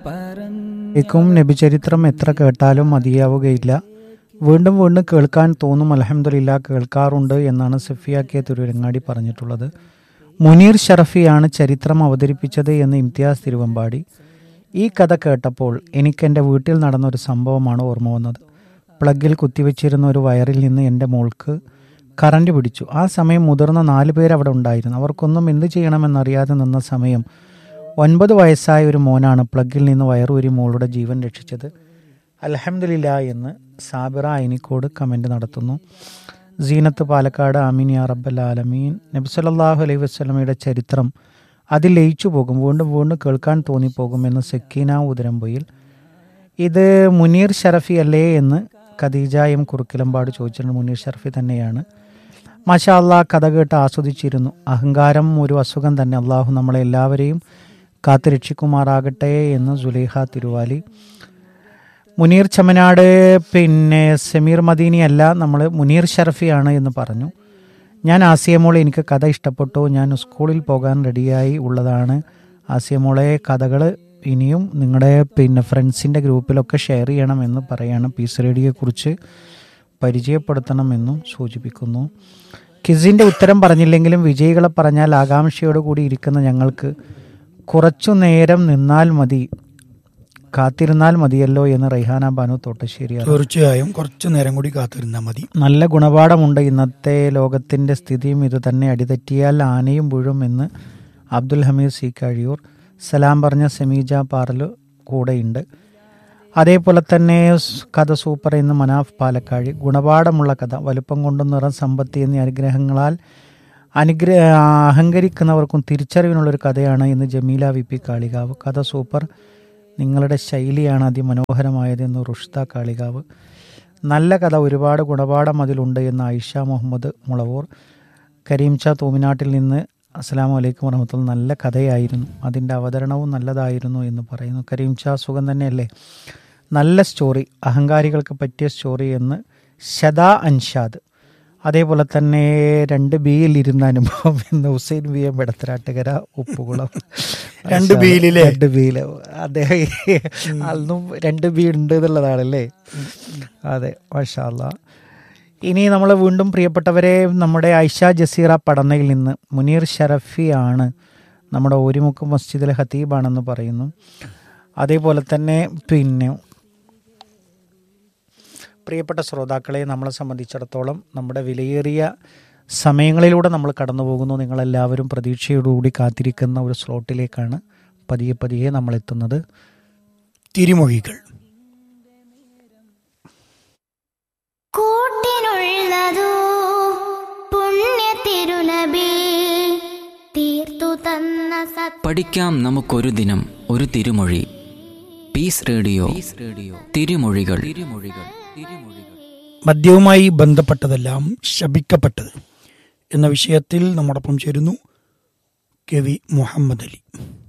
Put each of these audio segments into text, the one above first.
ും നബിചരിത്രം എത്ര കേട്ടാലും മതിയാവുകയില്ല വീണ്ടും വീണ്ടും കേൾക്കാൻ തോന്നും അലഹമില്ല കേൾക്കാറുണ്ട് എന്നാണ് സഫിയാക്കിയ തിരുവരങ്ങാടി പറഞ്ഞിട്ടുള്ളത് മുനീർ ഷറഫിയാണ് ചരിത്രം അവതരിപ്പിച്ചത് എന്ന് ഇംതിയാസ് തിരുവമ്പാടി ഈ കഥ കേട്ടപ്പോൾ എനിക്ക് എൻ്റെ വീട്ടിൽ നടന്ന ഒരു സംഭവമാണ് ഓർമ്മ വന്നത് പ്ലഗിൽ കുത്തിവെച്ചിരുന്ന ഒരു വയറിൽ നിന്ന് എൻ്റെ മോൾക്ക് കറണ്ട് പിടിച്ചു ആ സമയം മുതിർന്ന നാല് പേർ അവിടെ ഉണ്ടായിരുന്നു അവർക്കൊന്നും എന്ത് ചെയ്യണമെന്നറിയാതെ നിന്ന സമയം ഒൻപത് വയസ്സായ ഒരു മോനാണ് പ്ലഗിൽ നിന്ന് വയറൂരി മോളുടെ ജീവൻ രക്ഷിച്ചത് അലഹമില്ല എന്ന് സാബിറ അയിനിക്കോട് കമൻ്റ് നടത്തുന്നു സീനത്ത് പാലക്കാട് ആമീൻ യാ റബ്ബൽ ആലമീൻ നബ്സലല്ലാഹു അലൈഹി വസ്ലമയുടെ ചരിത്രം അതിൽ ലയിച്ചു പോകും വീണ്ടും വീണ്ടും കേൾക്കാൻ തോന്നിപ്പോകുമെന്ന് സെക്കീന ഉദരംപൊയിൽ ഇത് മുനീർ ഷറഫി അല്ലേ എന്ന് ഖദീജ എം കുറുക്കിലമ്പാട് ചോദിച്ചിട്ടുണ്ട് മുനീർ ഷറഫി തന്നെയാണ് മാഷാ അള്ളാഹ് കഥ കേട്ട് ആസ്വദിച്ചിരുന്നു അഹങ്കാരം ഒരു അസുഖം തന്നെ അള്ളാഹു നമ്മളെ എല്ലാവരെയും കാത്തു രക്ഷിക്കുമാറാകട്ടെ എന്ന് സുലേഖ തിരുവാലി മുനീർ ചമനാട് പിന്നെ സമീർ മദീനി അല്ല നമ്മൾ മുനീർ ഷറഫിയാണ് എന്ന് പറഞ്ഞു ഞാൻ ആസിയമോളെ എനിക്ക് കഥ ഇഷ്ടപ്പെട്ടു ഞാൻ സ്കൂളിൽ പോകാൻ റെഡിയായി ഉള്ളതാണ് ആസിയമോളെ കഥകൾ ഇനിയും നിങ്ങളുടെ പിന്നെ ഫ്രണ്ട്സിൻ്റെ ഗ്രൂപ്പിലൊക്കെ ഷെയർ ചെയ്യണമെന്ന് പറയാണ് പീസ് റേഡിയോയെക്കുറിച്ച് പരിചയപ്പെടുത്തണമെന്നും സൂചിപ്പിക്കുന്നു കിസിൻ്റെ ഉത്തരം പറഞ്ഞില്ലെങ്കിലും വിജയികളെ പറഞ്ഞാൽ ആകാംക്ഷയോട് കൂടി ഇരിക്കുന്ന ഞങ്ങൾക്ക് കുറച്ചു നേരം നിന്നാൽ മതി കാത്തിരുന്നാൽ മതിയല്ലോ എന്ന് റൈഹാന ബാനു തോട്ടശ്ശേരി അറിയിച്ചു. തീർച്ചയായും കുറച്ചു നേരം കൂടി കാത്തിരുന്നാൽ മതി നല്ല ഗുണപാഠമുണ്ട് ഇന്നത്തെ ലോകത്തിൻ്റെ സ്ഥിതിയും ഇത് തന്നെ അടിതെറ്റിയാൽ ആനയും വീഴും എന്ന് അബ്ദുൽ ഹമീദ് സി കഴിയൂർ സലാം പറഞ്ഞ സെമീജ പാറല് കൂടെയുണ്ട് അതേപോലെ തന്നെ സ് കഥ സൂപ്പർ എന്ന് മനാഫ് പാലക്കാഴി ഗുണപാഠമുള്ള കഥ വലുപ്പം കൊണ്ടും നിറം സമ്പത്തി എന്നീ അനുഗ്രഹങ്ങളാൽ അനുഗ്രഹ അഹങ്കരിക്കുന്നവർക്കും തിരിച്ചറിവിനുള്ളൊരു കഥയാണ് ഇന്ന് ജമീല വി പി കാളികാവ് കഥ സൂപ്പർ നിങ്ങളുടെ ശൈലിയാണ് അതിമനോഹരമായത് എന്ന് റുഷ്ത കാളികാവ് നല്ല കഥ ഒരുപാട് ഗുണപാഠം അതിലുണ്ട് എന്ന് ആയിഷ മുഹമ്മദ് മുളവൂർ കരീംച തൂമിനാട്ടിൽ നിന്ന് അസ്സാം വലൈക്കും വറഹമത്തുള്ള നല്ല കഥയായിരുന്നു അതിൻ്റെ അവതരണവും നല്ലതായിരുന്നു എന്ന് പറയുന്നു കരീംച സുഖം തന്നെയല്ലേ നല്ല സ്റ്റോറി അഹങ്കാരികൾക്ക് പറ്റിയ സ്റ്റോറി എന്ന് ശദാ അൻഷാദ് അതേപോലെ തന്നെ രണ്ട് ബിയിൽ ഇരുന്ന അനുഭവം എന്ന് ഹുസൈൻ വി എം വെടത്തരാട്ടുകര ഉപ്പുകുളം രണ്ട് ബിയിലില്ലേ? രണ്ട് ബിയില് അദ്ദേഹം അന്നും രണ്ട് ബി ഉണ്ട് എന്നുള്ളതാണല്ലേ അതെ മാഷാല്ല ഇനി നമ്മൾ വീണ്ടും പ്രിയപ്പെട്ടവരെ നമ്മുടെ ഐഷ ജസീറ പടന്നയിൽ നിന്ന് മുനീർ ഷറഫി ആണ് നമ്മുടെ ഓരിമുക്ക് മസ്ജിദിലെ ഹത്തീബാണെന്ന് പറയുന്നു അതേപോലെ തന്നെ പിന്നെ പ്രിയപ്പെട്ട ശ്രോതാക്കളെ നമ്മളെ സംബന്ധിച്ചിടത്തോളം നമ്മുടെ വിലയേറിയ സമയങ്ങളിലൂടെ നമ്മൾ കടന്നു പോകുന്നു നിങ്ങളെല്ലാവരും പ്രതീക്ഷയോടുകൂടി കാത്തിരിക്കുന്ന ഒരു സ്ലോട്ടിലേക്കാണ് പതിയെ പതിയെ നമ്മൾ എത്തുന്നത് തിരുമൊഴികൾ കൂട്ടിനുള്ളതോ പുണ്യ തിരുനബി തീർത്തു തന്ന സത് പഠിക്കാം നമുക്കൊരു ദിനം ഒരു തിരുമൊഴി പീസ് റേഡിയോ റേഡിയോ തിരുമൊഴികൾ തിരുമൊഴികൾ തിരുമൊഴികൾ മദ്യവുമായി ബന്ധപ്പെട്ടതെല്ലാം ശപിക്കപ്പെട്ടത് എന്ന വിഷയത്തിൽ നമ്മോടൊപ്പം ചേരുന്നു കെ വി മുഹമ്മദ് അലി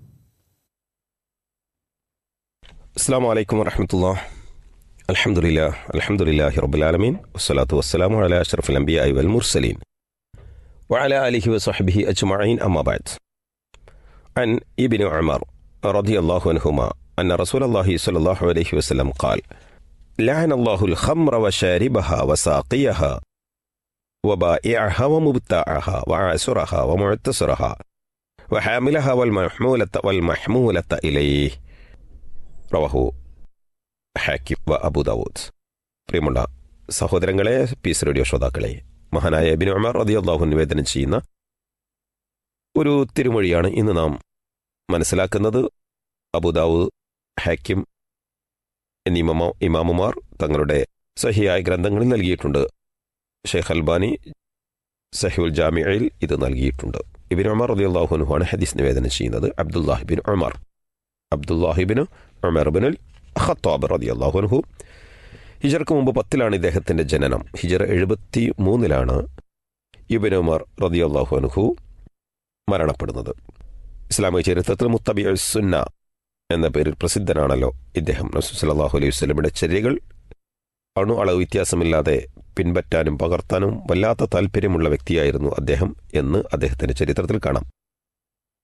السلام عليكم ورحمة الله الحمد لله الحمد لله رب العالمين والصلاة والسلام على أشرف الأنبياء والمرسلين وعلى آله وصحبه أجمعين أما بعد عن ابن عمر رضي الله عنهما أن رسول الله صلى الله عليه وسلم قال لعن الله الخمر وشاربها وساقيها وبائعها ومبتاعها وعاسرها ومعتصرها وحاملها والمحمولة والمحمولة إليه റവഹു ഹാക്കിം വ അബുദാവൂദ് പ്രിയമുള്ള സഹോദരങ്ങളെ പീസ് റേഡിയോ ശ്രോതാക്കളെ മഹാനായ ബിൻ ഉമർ റതി അള്ളാഹു നിവേദനം ചെയ്യുന്ന ഒരു തിരുമൊഴിയാണ് ഇന്ന് നാം മനസ്സിലാക്കുന്നത് അബുദാവൂദ് ഹാക്കിം എന്നീ ഇമാമ ഇമാമുമാർ തങ്ങളുടെ സഹിയായ ഗ്രന്ഥങ്ങളിൽ നൽകിയിട്ടുണ്ട് ഷെയ്ഖ് അൽബാനി സഹിഉൽ ജാമിയയിൽ ഇത് നൽകിയിട്ടുണ്ട് ഇബിൻ ഉമർ റതി അള്ളാഹുനുഹാണ് ഹദീസ് നിവേദനം ചെയ്യുന്നത് അബ്ദുല്ലാഹിബിൻ ഉമർ അബ്ദുല്ലാഹിബിന് ഉമർ ബിനുൽ ഖത്താബ് റതി അള്ളാഹുൻഹു ഹിജർക്ക് മുമ്പ് പത്തിലാണ് ഇദ്ദേഹത്തിൻ്റെ ജനനം ഹിജർ എഴുപത്തി മൂന്നിലാണ് ഇബിൻ ഉമർ റതി അള്ളാഹുൻഹു മരണപ്പെടുന്നത് ഇസ്ലാമിക ചരിത്രത്തിൽ മുത്തബി സുന്ന എന്ന പേരിൽ പ്രസിദ്ധനാണല്ലോ ഇദ്ദേഹം റസൂൽ സല്ലല്ലാഹു അലൈഹി വസല്ലമയുടെ ചര്യകൾ അണു അളവ് വ്യത്യാസമില്ലാതെ പിൻപറ്റാനും പകർത്താനും വല്ലാത്ത താല്പര്യമുള്ള വ്യക്തിയായിരുന്നു അദ്ദേഹം എന്ന് അദ്ദേഹത്തിന്റെ ചരിത്രത്തിൽ കാണാം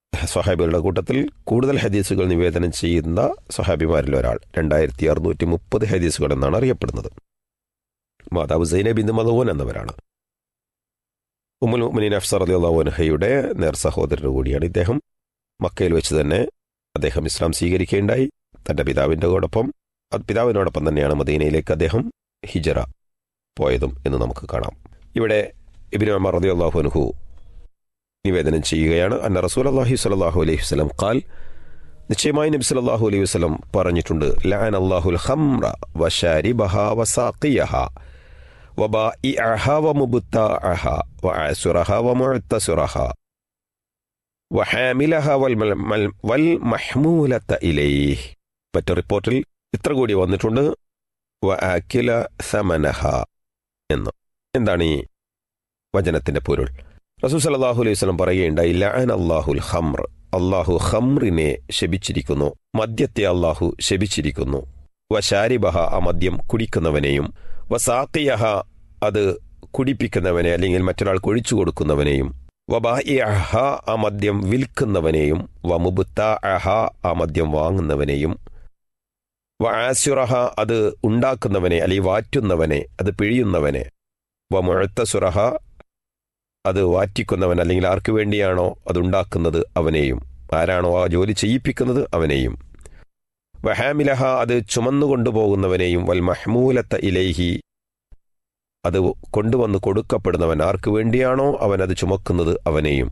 സ്വഹാബികളുടെ കൂട്ടത്തിൽ കൂടുതൽ ഹദീസുകൾ നിവേദനം ചെയ്യുന്ന സ്വഹാബിമാരിൽ ഒരാൾ രണ്ടായിരത്തി അറുന്നൂറ്റി മുപ്പത് ഹദീസുകൾ എന്നാണ് അറിയപ്പെടുന്നത് മാതാവ് സൈനബ് ഇന്ദ് മദവോൻ എന്നവരാണ് ഉമ്മുൽ മുമിനീൻ അഫ്സർ അലി അള്ളാഹുനഹയുടെ നേർ സഹോദരൻ കൂടിയാണ് ഇദ്ദേഹം മക്കയിൽ വെച്ച് തന്നെ അദ്ദേഹം ഇസ്ലാം സ്വീകരിക്കുകയുണ്ടായി തന്റെ പിതാവിൻ്റെ കൂടൊപ്പം അത് പിതാവിനോടൊപ്പം തന്നെയാണ് മദീനയിലേക്ക് അദ്ദേഹം ഹിജറ പോയതും എന്ന് നമുക്ക് കാണാം ഇവിടെ ഇബിൻ അമർ റതി അള്ളാഹുനുഹു നിവേദനം ചെയ്യുകയാണ് അന്ന റസൂൽ അള്ളാഹി സ്വലാഹു അലൈഹി വസ്ലം ഖാൽ നിശ്ചയമായി നബി സല്ലല്ലാഹു അലൈഹി വസല്ലം പറഞ്ഞിട്ടുണ്ട് ലഅൻ അല്ലാഹുൽ ഖംറ വശാരിബഹ വസാഖിയഹ വബായിഅഹ വമുബ്താഅഹ വഅസുറഹ വമുഅത്തസുറഹ വഹാമിലഹ വൽ വൽ മഹ്മൂലത ഇലൈഹി മറ്റു റിപ്പോർട്ടിൽ ഇത്ര കൂടി വന്നിട്ടുണ്ട് വഅകില സമനഹ എന്ന് എന്താണ് ഈ വചനത്തിന്റെ പൊരുൾ റസൂൽ സല്ലല്ലാഹു അലൈഹി വസല്ലം പറയുകയുണ്ടായി ലഅൻ അല്ലാഹുൽ ഖംർ അള്ളാഹു ഖംറിനെ ശപിച്ചിരിക്കുന്നു മദ്യത്തെ അള്ളാഹു ശപിച്ചിരിക്കുന്നു വശാരിബഹ ആ മദ്യം കുടിക്കുന്നവനെയും വസാക്കിയഹ അത് കുടിപ്പിക്കുന്നവനെ അല്ലെങ്കിൽ മറ്റൊരാൾ കൊഴിച്ചു കൊടുക്കുന്നവനെയും വബാഇഅഹ ആ മദ്യം വിൽക്കുന്നവനെയും വമുബുത്ത അഹ ആ മദ്യം വാങ്ങുന്നവനെയും വആസുറഹ അത് ഉണ്ടാക്കുന്നവനെ അല്ലെങ്കിൽ വാറ്റുന്നവനെ അത് പിഴിയുന്നവനെ വമുഴത്തസുറഹ അത് വാറ്റിക്കുന്നവൻ അല്ലെങ്കിൽ ആർക്കു വേണ്ടിയാണോ അതുണ്ടാക്കുന്നത് അവനെയും ആരാണോ ആ ജോലി ചെയ്യിപ്പിക്കുന്നത് അവനെയും വഹാമിലഹ അത് ചുമന്നുകൊണ്ടുപോകുന്നവനെയും വൽ മഹ്മൂലത്ത ഇലൈഹി അത് കൊണ്ടുവന്ന് കൊടുക്കപ്പെടുന്നവൻ ആർക്കു വേണ്ടിയാണോ അവൻ അത് ചുമക്കുന്നത് അവനെയും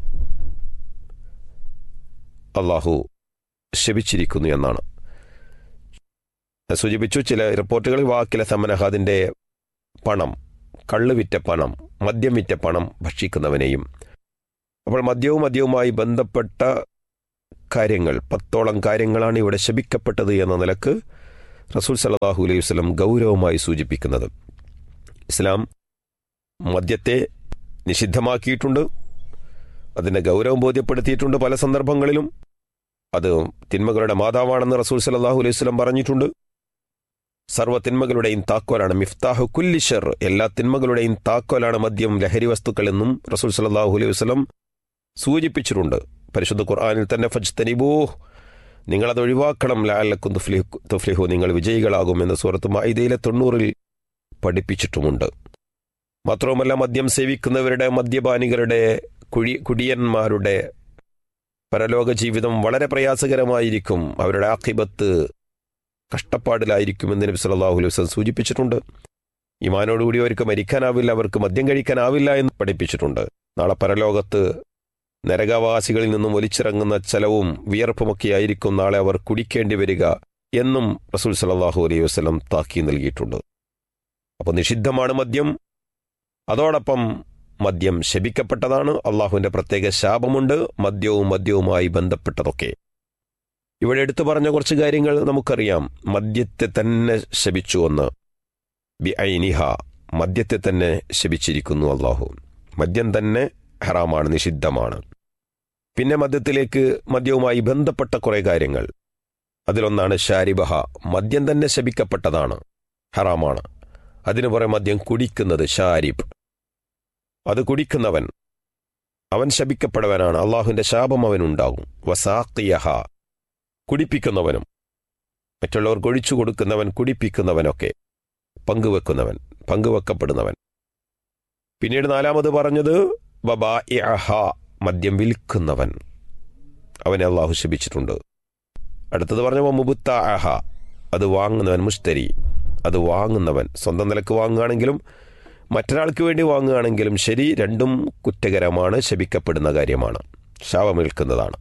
അള്ളാഹു ശപിച്ചിരിക്കുന്നു എന്നാണ് സൂചിപ്പിച്ചു ചില റിപ്പോർട്ടുകളിൽ വാക്കിലെ സമനഹ അതിൻ്റെ പണം കള്ള് വിറ്റ പണം മദ്യം വിറ്റ പണം ഭക്ഷിക്കുന്നവനെയും അപ്പോൾ മദ്യവും മദ്യവുമായി ബന്ധപ്പെട്ട കാര്യങ്ങൾ പത്തോളം കാര്യങ്ങളാണ് ഇവിടെ ശപിക്കപ്പെട്ടത് എന്ന നിലക്ക് റസൂൽ സലാഹു അലൈഹി വസ്ലം ഗൗരവമായി സൂചിപ്പിക്കുന്നത് ഇസ്ലാം മദ്യത്തെ നിഷിദ്ധമാക്കിയിട്ടുണ്ട് അതിൻ്റെ ഗൗരവം ബോധ്യപ്പെടുത്തിയിട്ടുണ്ട് പല സന്ദർഭങ്ങളിലും അത് തിന്മകളുടെ മാതാവാണെന്ന് റസൂൽ സലാഹു അലൈഹി വസ്ലം പറഞ്ഞിട്ടുണ്ട് സർവ്വ തിന്മകളുടെയും താക്കോലാണ് മിഫ്താഹു കുല്ലിഷർ എല്ലാ തിന്മകളുടെയും താക്കോലാണ് മദ്യം ലഹരി വസ്തുക്കൾ എന്നും റസൂൽ സലാഹു അലൈഹി വസ്ലം സൂചിപ്പിച്ചിട്ടുണ്ട് പരിശുദ്ധ ഖുർആാനിൽ തന്നെ ഫജ്തനിബൂ നിങ്ങളത് ഒഴിവാക്കണം ലാലക്കും തുഫ്ലിഹു തുഫ്ലിഹു നിങ്ങൾ വിജയികളാകും എന്ന് സൂറത്ത് മായിദയിലെ തൊണ്ണൂറിൽ പഠിപ്പിച്ചിട്ടുമുണ്ട് മാത്രവുമല്ല മദ്യം സേവിക്കുന്നവരുടെ മദ്യപാനികളുടെ കുഴി കുടിയന്മാരുടെ പരലോക ജീവിതം വളരെ പ്രയാസകരമായിരിക്കും അവരുടെ ആഖിബത്ത് കഷ്ടപ്പാടിലായിരിക്കുമെന്ന് നബി സല്ലല്ലാഹു അലൈഹി വസല്ലം സൂചിപ്പിച്ചിട്ടുണ്ട് ഇമാനോടുകൂടി അവർക്ക് മരിക്കാനാവില്ല അവർക്ക് മദ്യം കഴിക്കാനാവില്ല എന്ന് പഠിപ്പിച്ചിട്ടുണ്ട് നാളെ പരലോകത്ത് നരകവാസികളിൽ നിന്നും ഒലിച്ചിറങ്ങുന്ന ചെലവും വിയർപ്പുമൊക്കെ ആയിരിക്കും നാളെ അവർ കുടിക്കേണ്ടി വരിക എന്നും റസൂൽ സല്ലല്ലാഹു അലൈഹി വസല്ലം താക്കി നൽകിയിട്ടുണ്ട് അപ്പോൾ നിഷിദ്ധമാണ് മദ്യം അതോടൊപ്പം മദ്യം ശപിക്കപ്പെട്ടതാണ് അള്ളാഹുവിന്റെ പ്രത്യേക ശാപമുണ്ട് മദ്യവും മദ്യവുമായി ബന്ധപ്പെട്ടതൊക്കെ ഇവിടെ എടുത്തു പറഞ്ഞ കുറച്ച് കാര്യങ്ങൾ നമുക്കറിയാം മദ്യത്തെ തന്നെ ശപിച്ചു എന്ന് ബി ഐനിഹ മദ്യത്തെ തന്നെ ശപിച്ചിരിക്കുന്നു അള്ളാഹു മദ്യം തന്നെ ഹറാമാണ് നിഷിദ്ധമാണ് പിന്നെ മദ്യത്തിലേക്ക് മദ്യവുമായി ബന്ധപ്പെട്ട കുറേ കാര്യങ്ങൾ അതിലൊന്നാണ് ഷാരിബഹ മദ്യം തന്നെ ശപിക്കപ്പെട്ടതാണ് ഹറാമാണ് അതിനു പുറമെ മദ്യം കുടിക്കുന്നത് ഷാരിബ് അത് കുടിക്കുന്നവൻ അവൻ ശപിക്കപ്പെടുവനാണ് അള്ളാഹുവിന്റെ ശാപം അവനുണ്ടാകും വസാക്കിയഹ കുടിപ്പിക്കുന്നവനും മറ്റുള്ളവർക്ക് ഒഴിച്ചു കൊടുക്കുന്നവൻ കുടിപ്പിക്കുന്നവനൊക്കെ പങ്കുവെക്കുന്നവൻ പങ്കുവെക്കപ്പെടുന്നവൻ പിന്നീട് നാലാമത് പറഞ്ഞത് ബബാ മദ്യം വിൽക്കുന്നവൻ അവനെ അള്ളാഹു ശപിച്ചിട്ടുണ്ട് അടുത്തത് പറഞ്ഞ മുബുത്ത അഹ അത് വാങ്ങുന്നവൻ മുസ്തരി അത് വാങ്ങുന്നവൻ സ്വന്തം നിലക്ക് വാങ്ങുകയാണെങ്കിലും മറ്റൊരാൾക്ക് വേണ്ടി വാങ്ങുകയാണെങ്കിലും ശരി രണ്ടും കുറ്റകരമാണ് ശപിക്കപ്പെടുന്ന കാര്യമാണ് ശാപമേൽക്കുന്നതാണ്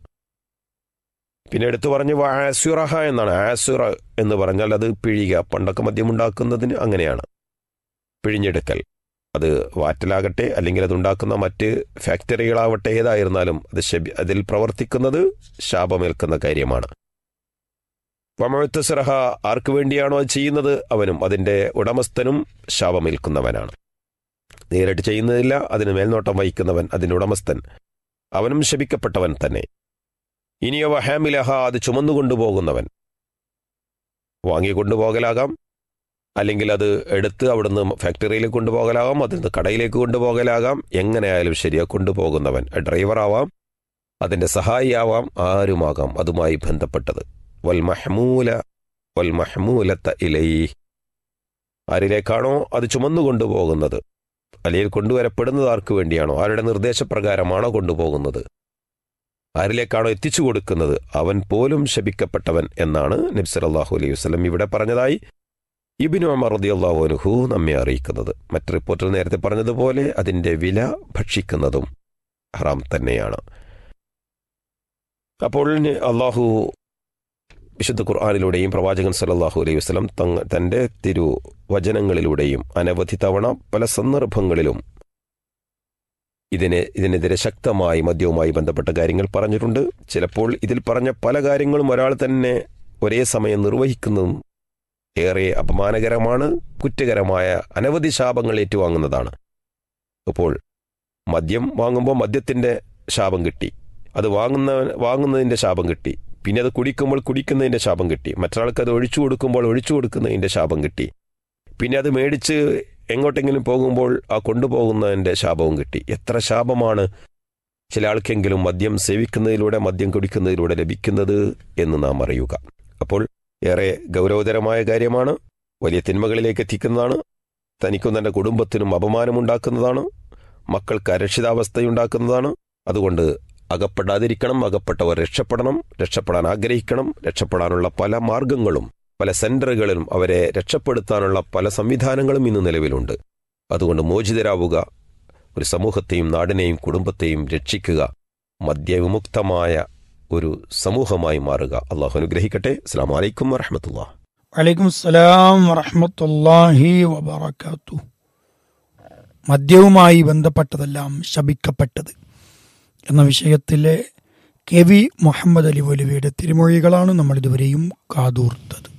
പിന്നെ എടുത്തു പറഞ്ഞ് ആസുറഹ എന്നാണ് ആസുറ എന്ന് പറഞ്ഞാൽ അത് പിഴിയുക പണ്ടൊക്കെ മദ്യമുണ്ടാക്കുന്നതിന് അങ്ങനെയാണ് പിഴിഞ്ഞെടുക്കൽ അത് വാറ്റലാകട്ടെ അല്ലെങ്കിൽ അതുണ്ടാക്കുന്ന മറ്റ് ഫാക്ടറികളാവട്ടെ ഏതായിരുന്നാലും അത് ശബി അതിൽ പ്രവർത്തിക്കുന്നത് ശാപമേൽക്കുന്ന കാര്യമാണ് വമഴുത്തസിറഹ ആർക്കു വേണ്ടിയാണോ അത് ചെയ്യുന്നത് അവനും അതിൻ്റെ ഉടമസ്ഥനും ശാപമേൽക്കുന്നവനാണ് നേരിട്ട് ചെയ്യുന്നതില്ല അതിന് മേൽനോട്ടം വഹിക്കുന്നവൻ അതിൻ്റെ ഉടമസ്ഥൻ അവനും ശപിക്കപ്പെട്ടവൻ തന്നെ ഇനിയോ വഹാമിലഹ അത് ചുമന്നുകൊണ്ടുപോകുന്നവൻ വാങ്ങിക്കൊണ്ടുപോകലാകാം അല്ലെങ്കിൽ അത് എടുത്ത് അവിടുന്ന് ഫാക്ടറിയിലേക്ക് കൊണ്ടുപോകലാകാം അതിൽ നിന്ന് കടയിലേക്ക് കൊണ്ടുപോകലാകാം എങ്ങനെയായാലും ശരിയാ കൊണ്ടുപോകുന്നവൻ ഡ്രൈവറാവാം അതിൻ്റെ സഹായിയാവാം ആരുമാകാം അതുമായി ബന്ധപ്പെട്ടത് വൽ മഹ്മൂല വൽ മഹ്മൂലത്ത ഇലൈ ആരിലേക്കാണോ അത് ചുമന്നുകൊണ്ടുപോകുന്നത് അല്ലെങ്കിൽ കൊണ്ടുവരപ്പെടുന്നത് ആർക്ക് വേണ്ടിയാണോ ആരുടെ നിർദ്ദേശപ്രകാരമാണോ കൊണ്ടുപോകുന്നത് ആരിലേക്കാണോ എത്തിച്ചു കൊടുക്കുന്നത് അവൻ പോലും ശപിക്കപ്പെട്ടവൻ എന്നാണ് നബ്സർ അള്ളാഹു അലൈഹി വസ്ലം ഇവിടെ പറഞ്ഞതായി ഇബിനു അമർ റളിയല്ലാഹു അൻഹു നമ്മെ അറിയിക്കുന്നത് മറ്റ് റിപ്പോർട്ടിൽ നേരത്തെ പറഞ്ഞതുപോലെ അതിൻ്റെ വില ഭക്ഷിക്കുന്നതും ഹറാം തന്നെയാണ് അപ്പോൾ അള്ളാഹു വിശുദ്ധ ഖുർആാനിലൂടെയും പ്രവാചകൻ സല്ലല്ലാഹു അലൈഹി വസ്ലം തങ്ങ തൻ്റെ തിരു വചനങ്ങളിലൂടെയും അനവധി തവണ പല സന്ദർഭങ്ങളിലും ഇതിനെ ഇതിനെതിരെ ശക്തമായി മദ്യവുമായി ബന്ധപ്പെട്ട കാര്യങ്ങൾ പറഞ്ഞിട്ടുണ്ട് ചിലപ്പോൾ ഇതിൽ പറഞ്ഞ പല കാര്യങ്ങളും ഒരാൾ തന്നെ ഒരേ സമയം നിർവഹിക്കുന്നതും ഏറെ അപമാനകരമാണ് കുറ്റകരമായ അനവധി ശാപങ്ങൾ ഏറ്റുവാങ്ങുന്നതാണ് അപ്പോൾ മദ്യം വാങ്ങുമ്പോൾ മദ്യത്തിൻ്റെ ശാപം കിട്ടി അത് വാങ്ങുന്ന വാങ്ങുന്നതിൻ്റെ ശാപം കിട്ടി പിന്നെ അത് കുടിക്കുമ്പോൾ കുടിക്കുന്നതിൻ്റെ ശാപം കിട്ടി മറ്റൊരാൾക്ക് അത് ഒഴിച്ചു കൊടുക്കുമ്പോൾ ഒഴിച്ചു കൊടുക്കുന്നതിൻ്റെ ശാപം കിട്ടി പിന്നെ അത് മേടിച്ച് എങ്ങോട്ടെങ്കിലും പോകുമ്പോൾ ആ കൊണ്ടുപോകുന്നതിൻ്റെ ശാപവും കിട്ടി എത്ര ശാപമാണ് ചില ആൾക്കെങ്കിലും മദ്യം സേവിക്കുന്നതിലൂടെ മദ്യം കുടിക്കുന്നതിലൂടെ ലഭിക്കുന്നത് എന്ന് നാം അറിയുക അപ്പോൾ ഏറെ ഗൗരവതരമായ കാര്യമാണ് വലിയ തിന്മകളിലേക്ക് എത്തിക്കുന്നതാണ് തനിക്കും തൻ്റെ കുടുംബത്തിനും അപമാനമുണ്ടാക്കുന്നതാണ് മക്കൾക്ക് അരക്ഷിതാവസ്ഥയുണ്ടാക്കുന്നതാണ് അതുകൊണ്ട് അകപ്പെടാതിരിക്കണം അകപ്പെട്ടവർ രക്ഷപ്പെടണം രക്ഷപ്പെടാൻ ആഗ്രഹിക്കണം രക്ഷപ്പെടാനുള്ള പല മാർഗങ്ങളും പല സെന്ററുകളിലും അവരെ രക്ഷപ്പെടുത്താനുള്ള പല സംവിധാനങ്ങളും ഇന്ന് നിലവിലുണ്ട് അതുകൊണ്ട് മോചിതരാവുക ഒരു സമൂഹത്തെയും നാടിനെയും കുടുംബത്തെയും രക്ഷിക്കുക മദ്യവിമുക്തമായ ഒരു സമൂഹമായി മാറുക അള്ളാഹു അനുഗ്രഹിക്കട്ടെ അസ്സാം വലൈക്കും വറഹമത്തുള്ള വലൈക്കും സലാം വറഹമത്തല്ലാഹി വബറകാത്തു മദ്യവുമായി ബന്ധപ്പെട്ടതെല്ലാം ശപിക്കപ്പെട്ടത് എന്ന വിഷയത്തിലെ കെ വി മുഹമ്മദ് അലി വലുവയുടെ തിരുമൊഴികളാണ് നമ്മൾ ഇതുവരെയും കാതൂർത്തത്